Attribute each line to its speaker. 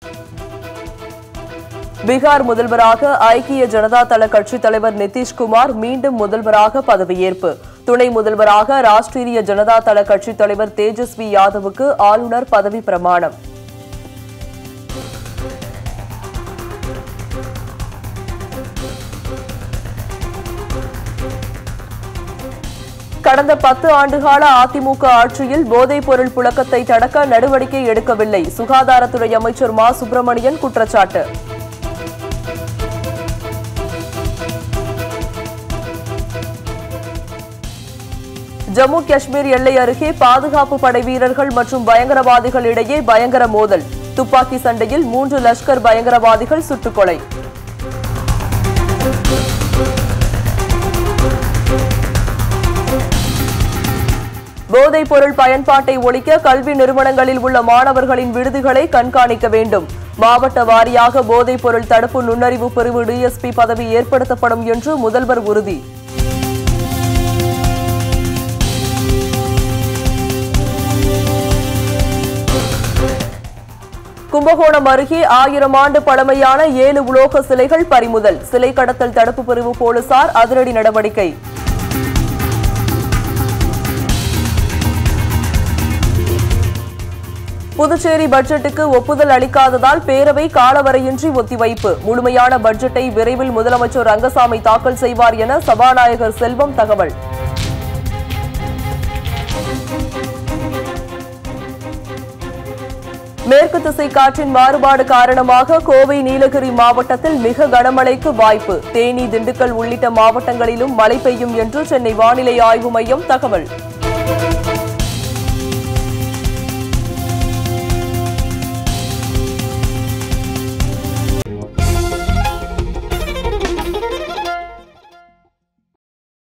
Speaker 1: பீகார் முதல்வராக ஐக்கிய ஜனதா தள கட்சித் தலைவர் நிதிஷ்குமார் மீண்டும் முதல்வராக பதவியேற்பு துணை முதல்வராக ராஷ்டிரிய ஜனதா தள கட்சித் தலைவர் தேஜஸ்வி யாதவுக்கு ஆளுநர் பதவி பிரமாணம் கடந்த பத்து ஆண்டுகால அதிமுக ஆட்சியில் போதைப் பொருள் புழக்கத்தை தடுக்க நடவடிக்கை எடுக்கவில்லை சுகாதாரத்துறை அமைச்சர் மா சுப்பிரமணியன் குற்றச்சாட்டு ஜம்மு காஷ்மீர் எல்லை அருகே பாதுகாப்பு படை வீரர்கள் மற்றும் பயங்கரவாதிகள் இடையே பயங்கர மோதல் துப்பாக்கி சண்டையில் மூன்று லஷ்கர் பயங்கரவாதிகள் சுட்டுக்கொலை போதைப் பொருள் பயன்பாட்டை ஒழிக்க கல்வி நிறுவனங்களில் உள்ள மாணவர்களின் விடுதிகளை கண்காணிக்க வேண்டும் மாவட்ட வாரியாக போதைப் பொருள் தடுப்பு நுண்ணறிவு பிரிவு டிஎஸ்பி பதவி ஏற்படுத்தப்படும் என்று முதல்வர் உறுதி கும்பகோணம் அருகே ஆயிரம் ஆண்டு பழமையான ஏழு உலோக சிலைகள் பறிமுதல் சிலை கடத்தல் தடுப்பு பிரிவு போலீசார் அதிரடி நடவடிக்கை புதுச்சேரி பட்ஜெட்டுக்கு ஒப்புதல் அளிக்காததால் பேரவை காலவரையின்றி ஒத்திவைப்பு முழுமையான பட்ஜெட்டை விரைவில் முதலமைச்சர் ரங்கசாமி தாக்கல் செய்வார் என சபாநாயகர் செல்வம் தகவல் மேற்கு திசை காற்றின் மாறுபாடு காரணமாக கோவை நீலகிரி மாவட்டத்தில் மிக கனமழைக்கு வாய்ப்பு தேனி திண்டுக்கல் உள்ளிட்ட மாவட்டங்களிலும் மழை பெய்யும் என்று சென்னை வானிலை ஆய்வு மையம் தகவல்